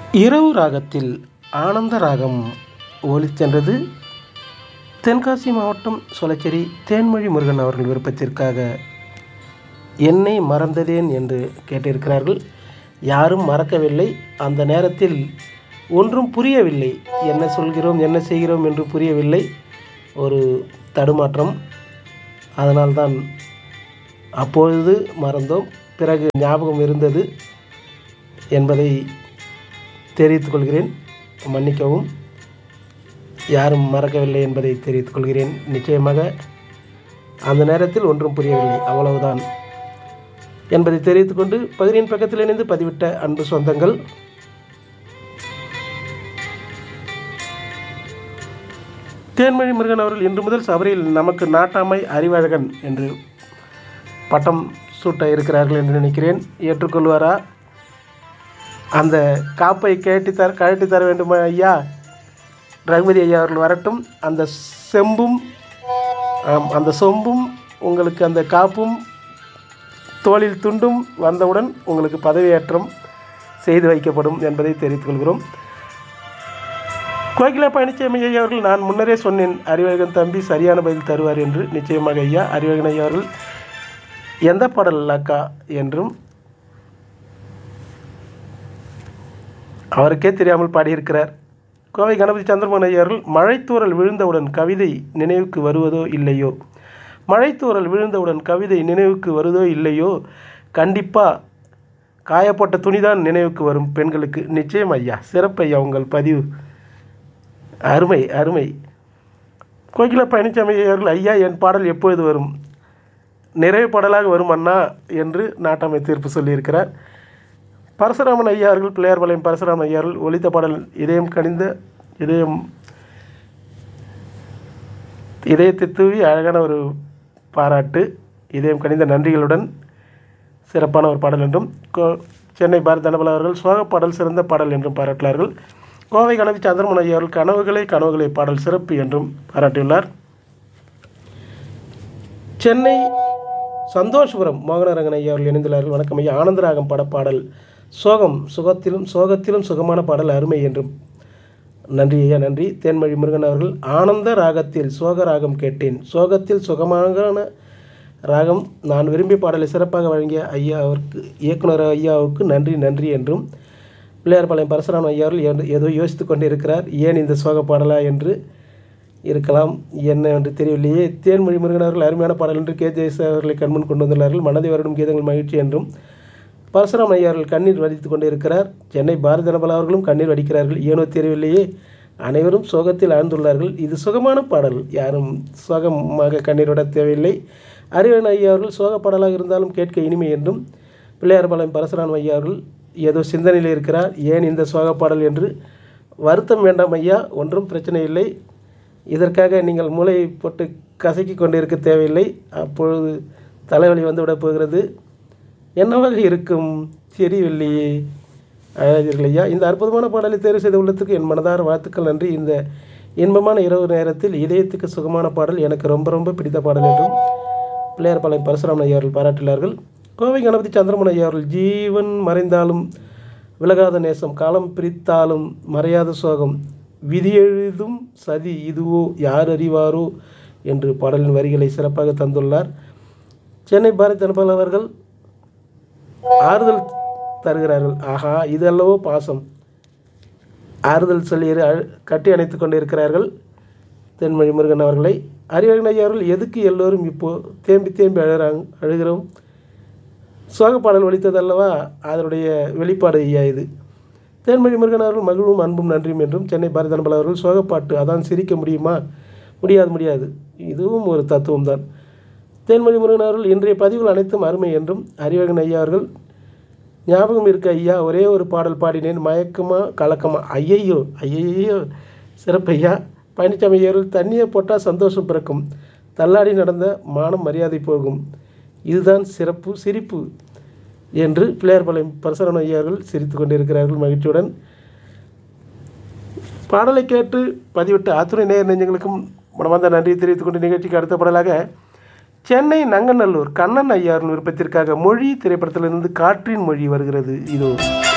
இரவு ராகத்தில் ஆனந்த ராகம் ஒலித்தென்றது தென்காசி மாவட்டம் சொலச்சேரி தேன்மொழி முருகன் அவர்கள் விருப்பத்திற்காக என்னை மறந்ததேன் என்று கேட்டிருக்கிறார்கள் யாரும் மறக்கவில்லை அந்த நேரத்தில் ஒன்றும் புரியவில்லை என்ன சொல்கிறோம் என்ன செய்கிறோம் என்று புரியவில்லை ஒரு தடுமாற்றம் அதனால்தான் அப்பொழுது மறந்தோம் பிறகு ஞாபகம் இருந்தது என்பதை தெரிவித்துக் கொள்கிறேன் மன்னிக்கவும் யாரும் மறக்கவில்லை என்பதை தெரிவித்துக் கொள்கிறேன் நிச்சயமாக அந்த நேரத்தில் ஒன்றும் புரியவில்லை அவ்வளவுதான் என்பதை தெரிவித்துக் கொண்டு பகுதியின் பக்கத்தில் இணைந்து பதிவிட்ட அன்பு சொந்தங்கள் தேன்மொழி முருகன் அவர்கள் இன்று முதல் சபரியில் நமக்கு நாட்டாமை அறிவழகன் என்று பட்டம் சூட்ட இருக்கிறார்கள் என்று நினைக்கிறேன் ஏற்றுக்கொள்வாரா அந்த காப்பை கேட்டி தர கழட்டி தர வேண்டுமா ஐயா ரகுபதி ஐயா அவர்கள் வரட்டும் அந்த செம்பும் ஆம், அந்த சொம்பும் உங்களுக்கு அந்த காப்பும் தோளில் துண்டும் வந்தவுடன் உங்களுக்கு பதவியேற்றம் செய்து வைக்கப்படும் என்பதை தெரிவித்துக் கொள்கிறோம் கோகிலா பழனிசாமி ஐயா அவர்கள் நான் முன்னரே சொன்னேன் அறிவழகன் தம்பி சரியான பதில் தருவார் என்று நிச்சயமாக ஐயா அறிவழகன் ஐயா அவர்கள் எந்த பாடல் அக்கா என்றும் அவருக்கே தெரியாமல் பாடியிருக்கிறார் கோவை கணபதி சந்திரமோகன் ஐயா அவர்கள் மழைத்தூறல் விழுந்தவுடன் கவிதை நினைவுக்கு வருவதோ இல்லையோ மழைத்தூறல் விழுந்தவுடன் கவிதை நினைவுக்கு வருவதோ இல்லையோ கண்டிப்பாக காயப்பட்ட துணிதான் நினைவுக்கு வரும் பெண்களுக்கு நிச்சயம் ஐயா சிறப்பு ஐயா உங்கள் பதிவு அருமை அருமை கோகிலா பழனிசாமி ஐயா அவர்கள் ஐயா என் பாடல் எப்பொழுது வரும் நிறைவு பாடலாக வரும் அண்ணா என்று நாட்டாமை தீர்ப்பு சொல்லியிருக்கிறார் பரசுராமன் ஐயா அவர்கள் பிள்ளையார்பாளையம் பரசுராமன் ஐயா அவர்கள் ஒலித்த பாடல் இதயம் கனிந்த இதயம் இதயத்தை தூவி அழகான ஒரு பாராட்டு இதயம் கனிந்த நன்றிகளுடன் சிறப்பான ஒரு பாடல் என்றும் கோ- சென்னை பாரத் தனபல அவர்கள் சோக பாடல் சிறந்த பாடல் என்றும் பாராட்டினார்கள் கோவை கணவி சந்திரமன் ஐயா அவர்கள் கனவுகளை கனவுகளை பாடல் சிறப்பு என்றும் பாராட்டியுள்ளார் சென்னை சந்தோஷபுரம் மோகனரங்கன் ஐயா அவர்கள் இணைந்துள்ளார்கள் வணக்கம் ஐயா ஆனந்தராகம் படப்பாடல் சோகம் சுகத்திலும் சோகத்திலும் சுகமான பாடல் அருமை என்றும் நன்றி ஐயா நன்றி தேன்மொழி முருகன் அவர்கள் ஆனந்த ராகத்தில் சோக ராகம் கேட்டேன் சோகத்தில் சுகமான ராகம் நான் விரும்பிய பாடலை சிறப்பாக வழங்கிய ஐயா அவருக்கு இயக்குனர் ஐயாவுக்கு நன்றி நன்றி என்றும் பிள்ளையார்பாளையம் பரசுராம ஐயா அவர்கள் ஏதோ- ஏதோ யோசித்து கொண்டிருக்கிறார் ஏன் இந்த சோக பாடலா என்று இருக்கலாம் என்ன என்று தெரியவில்லையே தேன்மொழி முருகன் அவர்கள் அருமையான பாடல் என்று கே ஜெயசா அவர்களை கண்முன் கொண்டு வந்துள்ளார்கள் மனதை வருடும் கீதங்கள் மகிழ்ச்சி என்றும் பரசுராம ஐயா அவர்கள் கண்ணீர் வடித்து கொண்டிருக்கிறார் சென்னை பாரதி ஜனபலா அவர்களும் கண்ணீர் வடிக்கிறார்கள் ஏனோ தெரியவில்லையே அனைவரும் சோகத்தில் ஆழ்ந்துள்ளார்கள் இது சுகமான பாடல் யாரும் சோகமாக கண்ணீர் விட தேவையில்லை அறிவன் ஐயா அவர்கள் சோக பாடலாக இருந்தாலும் கேட்க இனிமை என்றும் பிள்ளையார்பாளையம் பரசுராம ஐயா அவர்கள் ஏதோ சிந்தனையில் இருக்கிறார் ஏன் இந்த சோக பாடல் என்று வருத்தம் வேண்டாம் ஐயா ஒன்றும் பிரச்சனை இல்லை இதற்காக நீங்கள் மூளை போட்டு கசக்கி கொண்டிருக்க தேவையில்லை அப்பொழுது தலைவலி வந்துவிடப் போகிறது என்னவாக இருக்கும் தெரியவில்லையே அழகீர்கள் ஐயா இந்த அற்புதமான பாடலை தேர்வு செய்த உள்ளத்துக்கு என் மனதார வாழ்த்துக்கள் நன்றி இந்த இன்பமான இரவு நேரத்தில் இதயத்துக்கு சுகமான பாடல் எனக்கு ரொம்ப ரொம்ப பிடித்த பாடல் என்றும் பிள்ளையார்பாளையம் பரசுராமன் ஐயா அவர்கள் பாராட்டினார்கள் கோவை கணபதி சந்திரமன் ஐயா அவர்கள் ஜீவன் மறைந்தாலும் விலகாத நேசம் காலம் பிரித்தாலும் மறையாத சோகம் விதி எழுதும் சதி இதுவோ யார் அறிவாரோ என்று பாடலின் வரிகளை சிறப்பாக தந்துள்ளார் சென்னை பாரத் ஜனபால் அவர்கள் ஆறுதல் தருகிறார்கள் ஆஹா இதல்லவோ பாசம் ஆறுதல் சொல்லி அழு- கட்டி அணைத்து கொண்டிருக்கிறார்கள் தென்மொழி முருகன் அவர்களை அறிவகன் ஐயா அவர்கள் எதுக்கு எல்லோரும் இப்போ தேம்பி தேம்பி அழுகிறாங்க அழுகிறோம் சோக பாடல் ஒலித்தது அல்லவா அதனுடைய வெளிப்பாடு ஐயா இது தேன்மொழி முருகன் அவர்கள் மகிழும் அன்பும் நன்றியும் என்றும் சென்னை பாரதன்பல் அவர்கள் சோகப்பாட்டு அதான் சிரிக்க முடியுமா முடியாது முடியாது இதுவும் ஒரு தத்துவம் தான் தேன்மொழி முருகன் அவர்கள் இன்றைய பதிவுகள் அனைத்தும் அருமை என்றும் அறிவகன் ஐயா அவர்கள் ஞாபகம் இருக்க ஐயா ஒரே ஒரு பாடல் பாடினேன் மயக்கமா கலக்கமா ஐயையோ ஐயையோ சிறப்பு ஐயா பழனிசாமி ஐயா அவர்கள் தண்ணியை போட்டால் சந்தோஷம் பிறக்கும் தள்ளாடி நடந்த மானம் மரியாதை போகும் இதுதான் சிறப்பு சிரிப்பு என்று பிள்ளையார்பாளையம் பரசுராமன் ஐயா அவர்கள் சிரித்து கொண்டிருக்கிறார்கள் மகிழ்ச்சியுடன் பாடலை கேட்டு பதிவிட்ட அத்துணை நேர் நெஞ்சங்களுக்கும் மனமார்ந்த நன்றி தெரிவித்துக் கொண்டு நிகழ்ச்சிக்கு அடுத்த பாடலாக சென்னை நங்கநல்லூர் கண்ணன் ஐயாரின் விருப்பத்திற்காக மொழி திரைப்படத்திலிருந்து காற்றின் மொழி வருகிறது இதோ